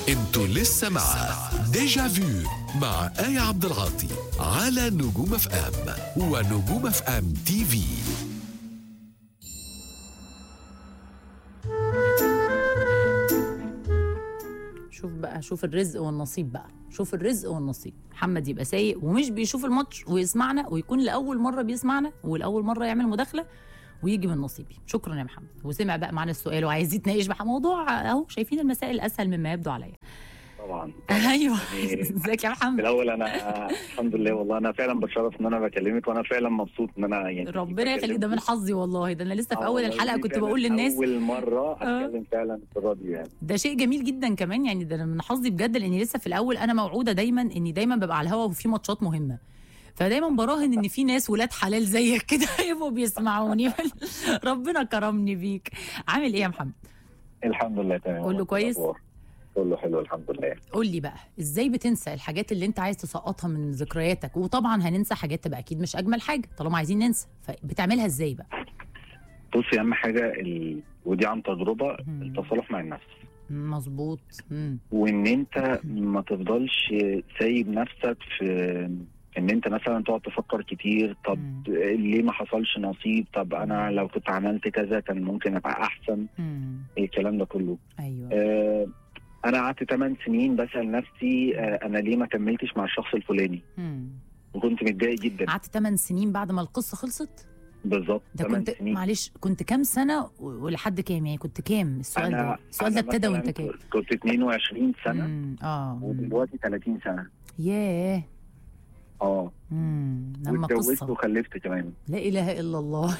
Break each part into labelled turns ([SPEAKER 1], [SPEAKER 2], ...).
[SPEAKER 1] انتوا لسه مع ديجا فيو مع آية عبد العاطي على نجوم اف ام ونجوم اف ام تي في
[SPEAKER 2] شوف بقى شوف الرزق والنصيب بقى شوف الرزق والنصيب محمد يبقى سايق ومش بيشوف الماتش ويسمعنا ويكون لاول مره بيسمعنا ولاول مره يعمل مداخله ويجي من نصيبي شكرا يا محمد وسمع بقى معانا السؤال وعايز يتناقش بقى موضوع اهو شايفين المسائل اسهل مما يبدو عليا
[SPEAKER 3] طبعا
[SPEAKER 2] ايوه
[SPEAKER 3] يعني
[SPEAKER 2] ازيك يا
[SPEAKER 3] في
[SPEAKER 2] محمد
[SPEAKER 3] الاول انا الحمد لله والله انا فعلا بتشرف ان انا بكلمك وانا فعلا مبسوط ان انا يعني
[SPEAKER 2] ربنا يخليك ده من حظي والله ده انا لسه في
[SPEAKER 3] آه
[SPEAKER 2] اول
[SPEAKER 3] والله
[SPEAKER 2] الحلقه
[SPEAKER 3] دي
[SPEAKER 2] كنت
[SPEAKER 3] كانت
[SPEAKER 2] بقول للناس
[SPEAKER 3] اول مره
[SPEAKER 2] آه.
[SPEAKER 3] اتكلم فعلا في الراديو يعني
[SPEAKER 2] ده شيء جميل جدا كمان يعني ده أنا من حظي بجد لاني لسه في الاول انا موعوده دايما اني دايما ببقى على الهوا وفي ماتشات مهمه فدايما براهن ان في ناس ولاد حلال زيك كده يبقوا بيسمعوني ربنا كرمني بيك عامل ايه يا محمد
[SPEAKER 3] الحمد لله تمام
[SPEAKER 2] كله كويس؟
[SPEAKER 3] الأخبار؟ كله حلو الحمد لله
[SPEAKER 2] قول لي بقى ازاي بتنسى الحاجات اللي انت عايز تسقطها من ذكرياتك وطبعا هننسى حاجات تبقى اكيد مش اجمل حاجه طالما عايزين ننسى فبتعملها ازاي بقى
[SPEAKER 3] بصي اهم حاجه ال... ودي عن تجربه
[SPEAKER 2] مم.
[SPEAKER 3] التصالح مع النفس
[SPEAKER 2] مظبوط مم.
[SPEAKER 3] وان انت ما تفضلش سايب نفسك في ان انت مثلا تقعد تفكر كتير طب
[SPEAKER 2] مم.
[SPEAKER 3] ليه ما حصلش نصيب طب انا لو كنت عملت كذا كان ممكن ابقى احسن
[SPEAKER 2] مم.
[SPEAKER 3] الكلام ده كله
[SPEAKER 2] ايوه
[SPEAKER 3] آه، انا قعدت 8 سنين بسال نفسي آه، انا ليه ما كملتش مع الشخص الفلاني
[SPEAKER 2] مم.
[SPEAKER 3] وكنت متضايق جدا
[SPEAKER 2] قعدت 8 سنين بعد ما القصه خلصت
[SPEAKER 3] بالظبط
[SPEAKER 2] ده
[SPEAKER 3] 8
[SPEAKER 2] كنت
[SPEAKER 3] سنين
[SPEAKER 2] معلش كنت كام سنه و- ولحد كام يعني كنت كام السؤال
[SPEAKER 3] أنا-
[SPEAKER 2] ده السؤال ده
[SPEAKER 3] أنا
[SPEAKER 2] ابتدى
[SPEAKER 3] مثلاً
[SPEAKER 2] وانت كام
[SPEAKER 3] كنت 22 سنه
[SPEAKER 2] مم، اه مم.
[SPEAKER 3] ودلوقتي 30 سنه
[SPEAKER 2] ياه
[SPEAKER 3] اه
[SPEAKER 2] مم، لما
[SPEAKER 3] واتجوزت
[SPEAKER 2] قصه
[SPEAKER 3] وخلفت كمان
[SPEAKER 2] لا اله الا الله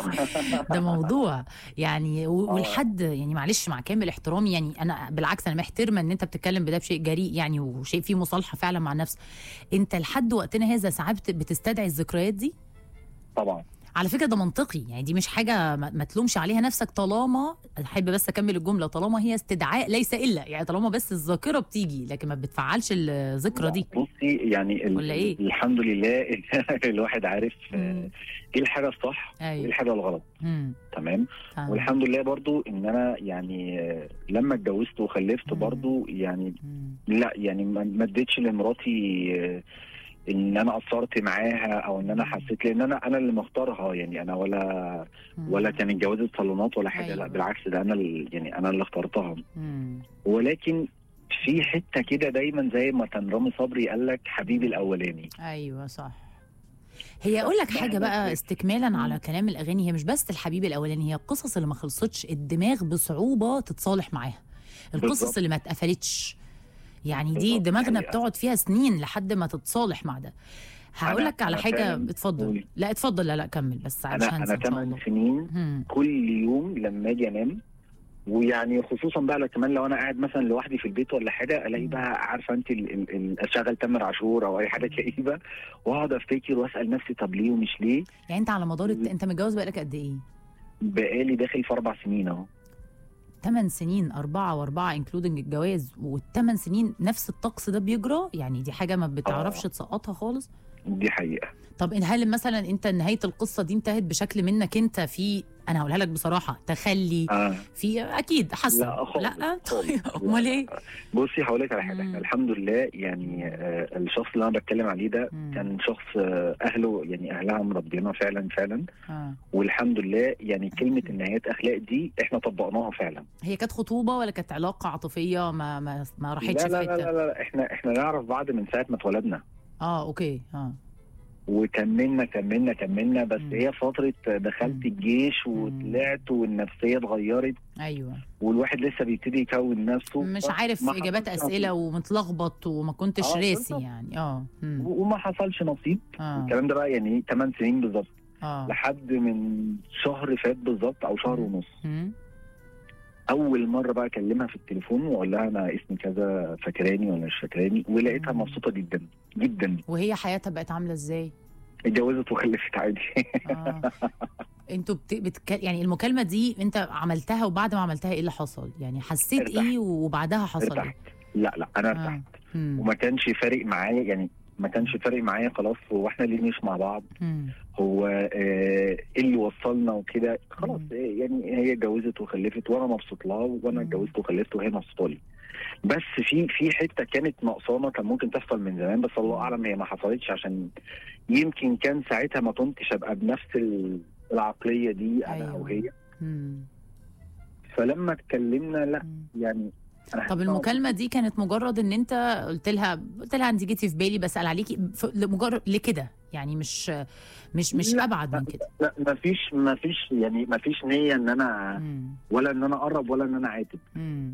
[SPEAKER 2] ده موضوع يعني و-
[SPEAKER 3] آه.
[SPEAKER 2] والحد يعني معلش مع كامل احترامي يعني انا بالعكس انا محترمه ان انت بتتكلم بده بشيء جريء يعني وشيء فيه مصالحه فعلا مع النفس انت لحد وقتنا هذا ساعات بت- بتستدعي الذكريات دي
[SPEAKER 3] طبعا
[SPEAKER 2] على فكره ده منطقي يعني دي مش حاجه ما ما تلومش عليها نفسك طالما احب بس اكمل الجمله طالما هي استدعاء ليس الا يعني طالما بس الذاكره بتيجي لكن ما بتفعلش الذكرى دي
[SPEAKER 3] بصي يعني ال...
[SPEAKER 2] ولا إيه؟
[SPEAKER 3] الحمد لله الواحد عارف آه،
[SPEAKER 2] مم.
[SPEAKER 3] ايه الحاجه الصح وايه
[SPEAKER 2] ايوه
[SPEAKER 3] الحاجه الغلط
[SPEAKER 2] امم
[SPEAKER 3] تمام
[SPEAKER 2] فاهمة.
[SPEAKER 3] والحمد لله برضو ان انا يعني آه، لما اتجوزت وخلفت
[SPEAKER 2] مم.
[SPEAKER 3] برضو يعني
[SPEAKER 2] مم.
[SPEAKER 3] لا يعني ما ما اديتش لمراتي آه، ان انا قصرت معاها او ان انا
[SPEAKER 2] مم.
[SPEAKER 3] حسيت لان انا انا اللي مختارها يعني انا ولا
[SPEAKER 2] مم.
[SPEAKER 3] ولا كانت جوازة صالونات ولا حاجه
[SPEAKER 2] أيوة.
[SPEAKER 3] لا بالعكس ده انا ال- يعني انا اللي اخترتها
[SPEAKER 2] مم.
[SPEAKER 3] ولكن في حته كده دايما زي ما كان رامي صبري قال لك حبيبي الاولاني
[SPEAKER 2] ايوه صح هي اقول لك حاجه بقى استكمالا على كلام الاغاني هي مش بس الحبيب الاولاني هي القصص اللي ما خلصتش الدماغ بصعوبه تتصالح معاها القصص
[SPEAKER 3] بالظبط.
[SPEAKER 2] اللي ما اتقفلتش يعني دي
[SPEAKER 3] بالظبط،
[SPEAKER 2] دماغنا
[SPEAKER 3] حقيقة.
[SPEAKER 2] بتقعد فيها سنين لحد ما تتصالح مع ده هقول
[SPEAKER 3] أنا-
[SPEAKER 2] لك على
[SPEAKER 3] أنا
[SPEAKER 2] حاجه
[SPEAKER 3] فعلاً-
[SPEAKER 2] اتفضل
[SPEAKER 3] قولي.
[SPEAKER 2] لا اتفضل لا لا كمل بس عشان
[SPEAKER 3] انا
[SPEAKER 2] هنسى
[SPEAKER 3] انا
[SPEAKER 2] ان شاء
[SPEAKER 3] 8
[SPEAKER 2] الله
[SPEAKER 3] سنين
[SPEAKER 2] هم.
[SPEAKER 3] كل يوم لما اجي انام ويعني خصوصا بقى لو كمان لو انا قاعد مثلا لوحدي في البيت ولا حاجه الاقي
[SPEAKER 2] مم.
[SPEAKER 3] بقى عارفه انت ال- ال- ال- اشغل تامر عاشور او اي حاجه كئيبه واقعد افتكر واسال نفسي طب ليه ومش ليه
[SPEAKER 2] يعني انت على مدار الت...
[SPEAKER 3] مم.
[SPEAKER 2] انت متجوز بقالك قد ايه؟
[SPEAKER 3] بقالي داخل في اربع سنين اهو
[SPEAKER 2] 8 سنين أربعة وأربعة انكلودنج الجواز والثمان سنين نفس الطقس ده بيجرى يعني دي حاجة ما بتعرفش
[SPEAKER 3] آه.
[SPEAKER 2] تسقطها خالص
[SPEAKER 3] دي حقيقه
[SPEAKER 2] طب إن هل مثلا انت نهايه القصه دي انتهت بشكل منك انت في انا هقولها لك بصراحه تخلي
[SPEAKER 3] اه
[SPEAKER 2] في اكيد حسن
[SPEAKER 3] لا خالص
[SPEAKER 2] لا
[SPEAKER 3] خالص.
[SPEAKER 2] طيب
[SPEAKER 3] لا،
[SPEAKER 2] امال
[SPEAKER 3] لا.
[SPEAKER 2] ايه
[SPEAKER 3] بصي هقول لك على حاجه
[SPEAKER 2] مم.
[SPEAKER 3] الحمد لله يعني آه الشخص اللي انا بتكلم عليه ده
[SPEAKER 2] مم.
[SPEAKER 3] كان شخص آه اهله يعني اهلها مربينا فعلا فعلا
[SPEAKER 2] آه.
[SPEAKER 3] والحمد لله يعني كلمه النهايات اخلاق دي احنا طبقناها فعلا
[SPEAKER 2] هي كانت خطوبه ولا كانت علاقه عاطفيه ما ما, ما راحتش
[SPEAKER 3] لا
[SPEAKER 2] في
[SPEAKER 3] لا, لا
[SPEAKER 2] حته
[SPEAKER 3] لا لا احنا احنا نعرف بعض من ساعه ما اتولدنا
[SPEAKER 2] اه اوكي اه
[SPEAKER 3] وكملنا كملنا كملنا بس
[SPEAKER 2] مم.
[SPEAKER 3] هي فتره دخلت
[SPEAKER 2] مم.
[SPEAKER 3] الجيش وطلعت والنفسيه اتغيرت
[SPEAKER 2] ايوه
[SPEAKER 3] والواحد لسه بيبتدي يكون نفسه
[SPEAKER 2] مش
[SPEAKER 3] بس
[SPEAKER 2] عارف
[SPEAKER 3] ما
[SPEAKER 2] اجابات
[SPEAKER 3] حصلش
[SPEAKER 2] اسئله
[SPEAKER 3] نصيب.
[SPEAKER 2] ومتلخبط وما كنتش
[SPEAKER 3] آه،
[SPEAKER 2] راسي
[SPEAKER 3] بالظبط.
[SPEAKER 2] يعني اه مم.
[SPEAKER 3] و- وما حصلش نصيب
[SPEAKER 2] اه
[SPEAKER 3] الكلام ده بقى يعني 8 سنين بالظبط
[SPEAKER 2] اه
[SPEAKER 3] لحد من شهر فات بالظبط او شهر
[SPEAKER 2] مم.
[SPEAKER 3] ونص
[SPEAKER 2] مم.
[SPEAKER 3] اول مره بقى اكلمها في التليفون واقول لها انا اسمي كذا فاكراني ولا مش فاكراني ولقيتها
[SPEAKER 2] مم.
[SPEAKER 3] مبسوطه جدا جدا
[SPEAKER 2] وهي حياتها بقت عامله ازاي
[SPEAKER 3] اتجوزت وخلفت عادي
[SPEAKER 2] اه انتوا بت... بتك... يعني المكالمه دي انت عملتها وبعد ما عملتها ايه اللي حصل يعني حسيت
[SPEAKER 3] ارتحت.
[SPEAKER 2] ايه وبعدها حصل ايه
[SPEAKER 3] ارتحت لا لا انا
[SPEAKER 2] آه.
[SPEAKER 3] ارتحت
[SPEAKER 2] مم.
[SPEAKER 3] وما كانش فارق معايا يعني ما كانش فارق معايا خلاص هو احنا ليه مش مع بعض
[SPEAKER 2] مم.
[SPEAKER 3] هو آه، ايه اللي وصلنا وكده خلاص
[SPEAKER 2] مم.
[SPEAKER 3] آه، يعني هي اتجوزت وخلفت وانا مبسوط لها وانا
[SPEAKER 2] مم.
[SPEAKER 3] اتجوزت وخلفت وهي مبسوطه لي بس في في حته كانت ناقصانا كان ممكن تحصل من زمان بس الله اعلم هي ما حصلتش عشان يمكن كان ساعتها ما كنتش ابقى بنفس ال- العقليه دي انا
[SPEAKER 2] أيوة.
[SPEAKER 3] او هي
[SPEAKER 2] مم.
[SPEAKER 3] فلما اتكلمنا لا
[SPEAKER 2] مم.
[SPEAKER 3] يعني أنا
[SPEAKER 2] طب
[SPEAKER 3] حاسس إن هو-
[SPEAKER 2] المكالمه دي كانت مجرد ان انت قلت لها قلت لها انت جيتي في بالي بسال عليكي ف- لمجرد لكده يعني مش مش مش
[SPEAKER 3] لا.
[SPEAKER 2] ابعد من كده
[SPEAKER 3] لا ما فيش ما فيش يعني ما فيش نيه ان انا
[SPEAKER 2] مم.
[SPEAKER 3] ولا ان انا اقرب ولا ان انا عاتب
[SPEAKER 2] مم.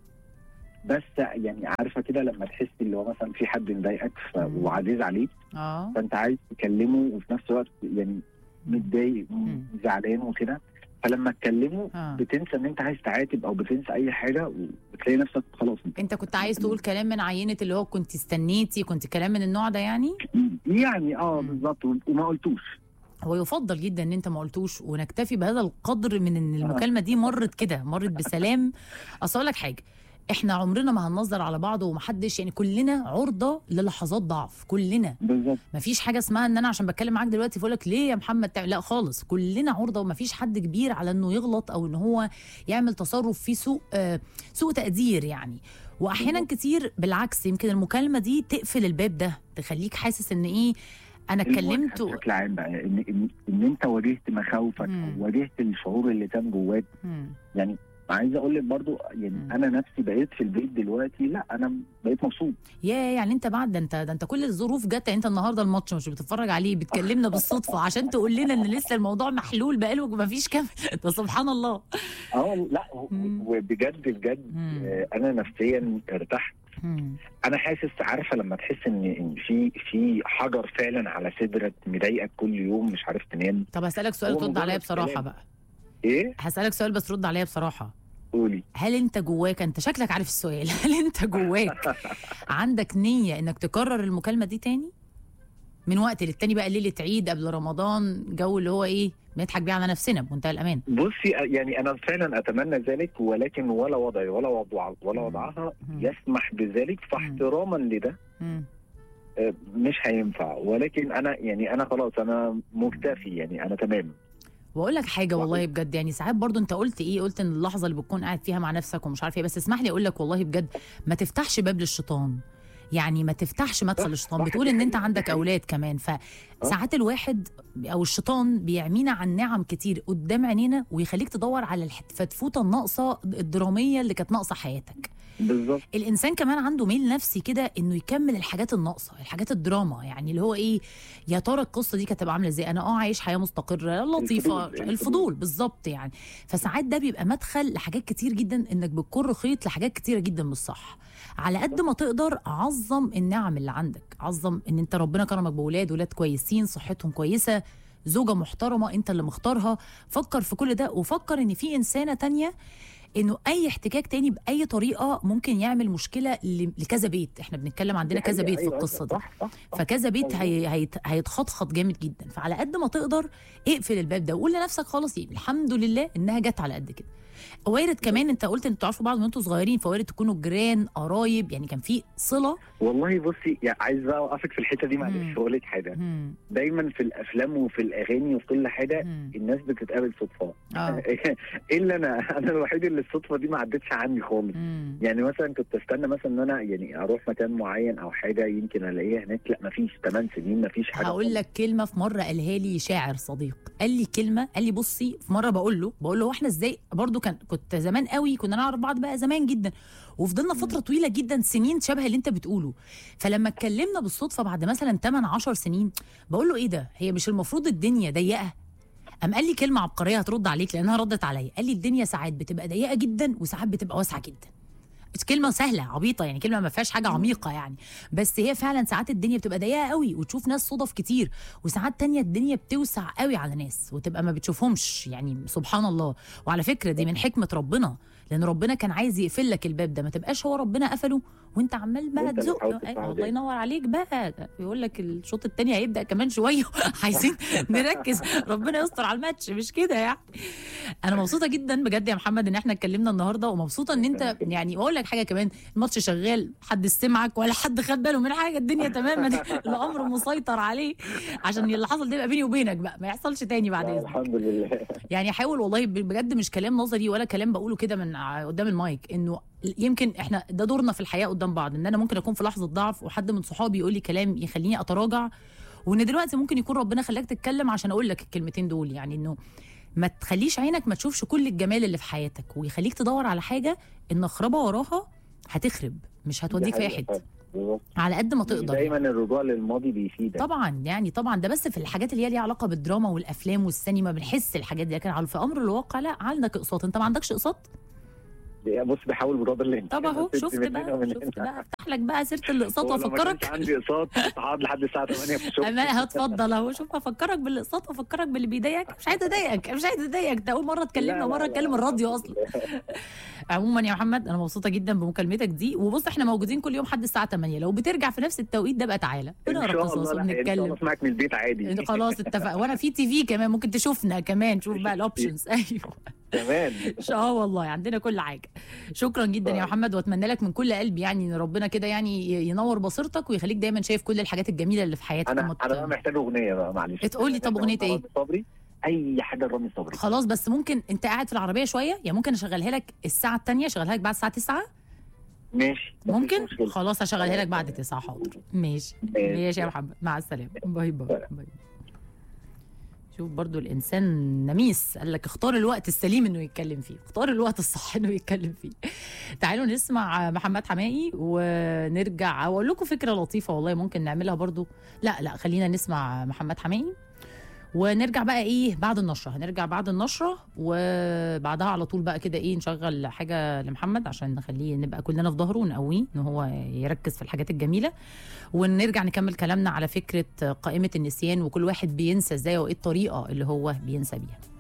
[SPEAKER 3] بس يعني عارفه كده لما تحس اللي هو مثلا في حد مضايقك ف-
[SPEAKER 2] مم.
[SPEAKER 3] وعزيز عليك
[SPEAKER 2] اه
[SPEAKER 3] فانت عايز تكلمه وفي نفس الوقت يعني متضايق
[SPEAKER 2] مم.
[SPEAKER 3] زعلان وكده فلما تكلمه
[SPEAKER 2] آه.
[SPEAKER 3] بتنسى ان انت عايز تعاتب او بتنسى اي حاجه وبتلاقي نفسك خلاص
[SPEAKER 2] انت كنت عايز تقول كلام من عينه اللي هو كنت استنيتي كنت كلام من النوع ده يعني
[SPEAKER 3] يعني اه
[SPEAKER 2] مم.
[SPEAKER 3] بالظبط وما قلتوش
[SPEAKER 2] هو يفضل جدا ان انت ما قلتوش ونكتفي بهذا القدر من ان المكالمه دي مرت كده مرت بسلام اصل اقول لك حاجه احنا عمرنا ما هننظر على بعض ومحدش يعني كلنا عرضه للحظات ضعف كلنا
[SPEAKER 3] بالظبط
[SPEAKER 2] مفيش حاجه اسمها ان انا عشان بتكلم معاك دلوقتي فاقول لك ليه يا محمد تعمل لا خالص كلنا عرضه ومفيش حد كبير على انه يغلط او ان هو يعمل تصرف فيه سوء آه سوء تقدير يعني واحيانا
[SPEAKER 3] بالظبط.
[SPEAKER 2] كتير بالعكس يمكن المكالمه دي تقفل الباب ده تخليك حاسس ان ايه انا اتكلمت
[SPEAKER 3] المواجهة بشكل عام بقى ان ان, إن انت واجهت مخاوفك
[SPEAKER 2] مم.
[SPEAKER 3] او واجهت الشعور اللي كان جواك
[SPEAKER 2] مم.
[SPEAKER 3] يعني عايز اقول لك برضو يعني
[SPEAKER 2] مم.
[SPEAKER 3] انا نفسي بقيت في البيت دلوقتي لا انا بقيت مبسوط
[SPEAKER 2] يا يعني انت بعد ده انت ده انت كل الظروف جت يعني انت النهارده الماتش مش بتتفرج عليه بتكلمنا بالصدفه عشان تقول لنا ان لسه الموضوع محلول بقاله ما فيش كام ده سبحان الله
[SPEAKER 3] اه لا و-
[SPEAKER 2] مم.
[SPEAKER 3] وبجد بجد
[SPEAKER 2] مم.
[SPEAKER 3] آه، انا نفسيا ارتحت
[SPEAKER 2] مم.
[SPEAKER 3] انا حاسس عارفه لما تحس ان ان في في حجر فعلا على صدرك مضايقك كل يوم مش عارف تنام
[SPEAKER 2] طب هسألك سؤال
[SPEAKER 3] هو
[SPEAKER 2] ترد عليا
[SPEAKER 3] مجرد
[SPEAKER 2] بصراحة
[SPEAKER 3] كلام.
[SPEAKER 2] بقى
[SPEAKER 3] ايه
[SPEAKER 2] هسألك سؤال بس رد عليا بصراحة
[SPEAKER 3] قولي
[SPEAKER 2] هل انت جواك انت شكلك عارف السؤال هل انت جواك عندك نية انك تكرر المكالمة دي تاني من وقت للتاني بقى ليلة عيد قبل رمضان جو اللي هو ايه بنضحك بيه على نفسنا بمنتهى الامان
[SPEAKER 3] بصي يعني انا فعلا اتمنى ذلك ولكن ولا وضعي ولا وضع ولا
[SPEAKER 2] مم.
[SPEAKER 3] وضعها
[SPEAKER 2] مم.
[SPEAKER 3] يسمح بذلك فاحتراما لده
[SPEAKER 2] مم.
[SPEAKER 3] آه، مش هينفع ولكن انا يعني انا خلاص انا مكتفي يعني انا تمام
[SPEAKER 2] واقول لك حاجه والله بجد يعني ساعات برضو انت قلت ايه قلت ان اللحظه اللي بتكون قاعد فيها مع نفسك ومش عارف ايه بس اسمح لي اقول لك والله بجد ما تفتحش باب للشيطان يعني ما تفتحش مدخل
[SPEAKER 3] صح،
[SPEAKER 2] للشيطان
[SPEAKER 3] صح،
[SPEAKER 2] بتقول
[SPEAKER 3] دي
[SPEAKER 2] ان انت
[SPEAKER 3] حقيقة،
[SPEAKER 2] عندك
[SPEAKER 3] دي حقيقة.
[SPEAKER 2] اولاد كمان فساعات الواحد او الشيطان بيعمينا عن نعم كتير قدام عينينا ويخليك تدور على الفتفوته الناقصه الدراميه اللي كانت ناقصه حياتك
[SPEAKER 3] بالظبط
[SPEAKER 2] الانسان كمان عنده ميل نفسي كده انه يكمل الحاجات الناقصه الحاجات الدراما يعني اللي هو ايه يا ترى القصه دي كانت هتبقى عامله ازاي انا اه عايش حياه مستقره لطيفه
[SPEAKER 3] الفضول،
[SPEAKER 2] الفضول,
[SPEAKER 3] الفضول.
[SPEAKER 2] بالظبط يعني فساعات ده بيبقى مدخل لحاجات كتير جدا انك بتكر خيط لحاجات كتيره جدا مش صح على قد ما تقدر عظم النعم اللي عندك عظم ان انت ربنا كرمك باولاد ولاد كويسين صحتهم كويسه زوجة محترمة انت اللي مختارها فكر في كل ده وفكر ان في انسانة تانية انه اي احتكاك تاني باي طريقه ممكن يعمل مشكله ل- لكذا بيت احنا بنتكلم عندنا
[SPEAKER 3] دي
[SPEAKER 2] كذا
[SPEAKER 3] حقيقة،
[SPEAKER 2] بيت في
[SPEAKER 3] أيوة،
[SPEAKER 2] القصه دي
[SPEAKER 3] صح صح صح.
[SPEAKER 2] فكذا بيت
[SPEAKER 3] مظبوط.
[SPEAKER 2] هي هيت هيتخطخط جامد جدا فعلى قد ما تقدر اقفل الباب ده وقول لنفسك خلاص إيه الحمد لله انها جت على قد كده وارد كمان انت قلت ان تعرفوا بعض من انتوا صغيرين فوارد تكونوا جيران قرايب يعني كان في صله
[SPEAKER 3] والله بصي يعني عايز بقى اوقفك في الحته دي
[SPEAKER 2] مم.
[SPEAKER 3] معلش اقول لك حاجه
[SPEAKER 2] مم.
[SPEAKER 3] دايما في الافلام وفي الاغاني وفي كل حاجه
[SPEAKER 2] مم.
[SPEAKER 3] الناس بتتقابل صدفه
[SPEAKER 2] اه
[SPEAKER 3] الا انا انا الوحيد اللي الصدفه دي ما عدتش عني خالص
[SPEAKER 2] مم.
[SPEAKER 3] يعني مثلا كنت استنى مثلا ان انا يعني اروح مكان معين او حاجه يمكن الاقيها هناك لا ما فيش 8 سنين ما فيش حاجه
[SPEAKER 2] هقول لك كلمه في مره قالها لي شاعر صديق قال لي كلمه قال لي بصي في مره بقول له بقول له هو احنا ازاي برضو كان كنت زمان قوي كنا نعرف بعض بقى زمان جدا وفضلنا فتره طويله جدا سنين شبه اللي انت بتقوله فلما اتكلمنا بالصدفه بعد مثلا 8 10 سنين بقول له ايه ده هي مش المفروض الدنيا ضيقه قام قال لي كلمه عبقريه هترد عليك لانها ردت عليا قال لي الدنيا ساعات بتبقى ضيقه جدا وساعات بتبقى واسعه جدا كلمه سهله عبيطه يعني كلمه ما فيهاش حاجه عميقه يعني بس هي فعلا ساعات الدنيا بتبقى ضيقه قوي وتشوف ناس صدف كتير وساعات تانية الدنيا بتوسع قوي على ناس وتبقى ما بتشوفهمش يعني سبحان الله وعلى فكره دي من حكمه ربنا لان ربنا كان عايز يقفل لك الباب ده ما تبقاش هو ربنا قفله وانت عمال بقى
[SPEAKER 3] وأنت اللي
[SPEAKER 2] تزق
[SPEAKER 3] بتحاول
[SPEAKER 2] أيوة،
[SPEAKER 3] تفتحه
[SPEAKER 2] الله
[SPEAKER 3] تاني.
[SPEAKER 2] ينور عليك بقى يقول لك الشوط التاني هيبدا كمان شويه عايزين نركز ربنا يستر على الماتش مش كده يعني انا مبسوطه جدا بجد يا محمد ان احنا اتكلمنا النهارده ومبسوطه ان انت يعني واقول لك حاجه كمان الماتش شغال حد سمعك ولا حد خد باله من حاجه الدنيا تمام الامر مسيطر عليه عشان اللي حصل ده يبقى بيني وبينك بقى ما يحصلش تاني بعد
[SPEAKER 3] لا،
[SPEAKER 2] اذنك
[SPEAKER 3] الحمد لله
[SPEAKER 2] يعني حاول والله بجد مش كلام نظري ولا كلام بقوله كده من ع- قدام المايك انه يمكن احنا ده دورنا في الحياه قدام بعض ان انا ممكن اكون في لحظه ضعف وحد من صحابي يقول لي كلام يخليني اتراجع وان دلوقتي ممكن يكون ربنا خلاك تتكلم عشان اقول لك الكلمتين دول يعني انه ما تخليش عينك ما تشوفش كل الجمال اللي في حياتك ويخليك تدور على حاجه النخربه وراها هتخرب مش هتوديك في اي
[SPEAKER 3] دي حقيقة
[SPEAKER 2] حته
[SPEAKER 3] فعلا. بالظبط.
[SPEAKER 2] على قد ما تقدر
[SPEAKER 3] دايما الرجوع للماضي بيفيدك
[SPEAKER 2] طبعا يعني طبعا ده بس في الحاجات اللي هي ليها علاقه بالدراما والافلام والسينما بنحس الحاجات دي لكن على في امر الواقع لا عندك اقساط انت ما عندكش اقساط
[SPEAKER 3] بص بحاول بقدر الامكان
[SPEAKER 2] طب اهو
[SPEAKER 3] أسد
[SPEAKER 2] شفت
[SPEAKER 3] من
[SPEAKER 2] بقى
[SPEAKER 3] هنا ومن
[SPEAKER 2] شفت
[SPEAKER 3] هنا.
[SPEAKER 2] بقى افتح لك بقى سيره الاقساط
[SPEAKER 3] هو لو ما كانش
[SPEAKER 2] وافكرك
[SPEAKER 3] عندي اقساط كنت هقعد لحد الساعه 8 في الشغل
[SPEAKER 2] اما هتفضل اهو شوف افكرك بالاقساط وافكرك باللي بيضايقك مش عايز اضايقك مش عايز اضايقك ده اول مره
[SPEAKER 3] لا،
[SPEAKER 2] اتكلمنا
[SPEAKER 3] لا،
[SPEAKER 2] ومره
[SPEAKER 3] لا،
[SPEAKER 2] اتكلم
[SPEAKER 3] لا.
[SPEAKER 2] الراديو اصلا عموما يا محمد انا مبسوطه جدا بمكالمتك دي وبص احنا موجودين كل يوم لحد الساعه 8 لو بترجع في نفس التوقيت ده بقى تعالى
[SPEAKER 3] ان
[SPEAKER 2] بنقرا
[SPEAKER 3] شاء
[SPEAKER 2] قصص
[SPEAKER 3] الله لا ان شاء الله
[SPEAKER 2] وبنتكلم
[SPEAKER 3] اسمعك من البيت عادي
[SPEAKER 2] خلاص اتفق وانا في تي في كمان ممكن تشوفنا كمان شوف بقى الاوبشنز ايوه
[SPEAKER 3] كمان
[SPEAKER 2] اه والله عندنا كل حاجه شكرا جدا يا
[SPEAKER 3] طيب.
[SPEAKER 2] محمد واتمنى لك من كل قلبي يعني ان ربنا كده يعني ينور بصيرتك ويخليك دايما شايف كل الحاجات الجميله اللي في حياتك
[SPEAKER 3] انا
[SPEAKER 2] وما
[SPEAKER 3] انا بقى
[SPEAKER 2] ت-
[SPEAKER 3] محتاج اغنيه بقى معلش
[SPEAKER 2] تقول لي طب أغنية إيه؟
[SPEAKER 3] رامي صبري اي حاجه لرامي صبري
[SPEAKER 2] خلاص بس ممكن انت قاعد في العربيه شويه يعني ممكن اشغلها لك الساعه الثانيه اشغلها لك بعد الساعه 9
[SPEAKER 3] ماشي مفيش
[SPEAKER 2] ممكن
[SPEAKER 3] مشكلة.
[SPEAKER 2] خلاص اشغلها لك بعد 9 حاضر ماشي ماشي يا محمد مع السلامه باي باي باي شوف برضو الانسان نميس قال لك اختار الوقت السليم انه يتكلم فيه اختار الوقت الصح انه يتكلم فيه تعالوا نسمع محمد حمائي ونرجع واقول لكم فكره لطيفه والله ممكن نعملها برضو لا لا خلينا نسمع محمد حمائي ونرجع بقى ايه بعد النشره هنرجع بعد النشره وبعدها على طول بقى كده ايه نشغل حاجه لمحمد عشان نخليه نبقى كلنا في ظهره ونقويه ان هو يركز في الحاجات الجميله ونرجع نكمل كلامنا على فكره قائمه النسيان وكل واحد بينسى ازاي وايه الطريقه اللي هو بينسى بيها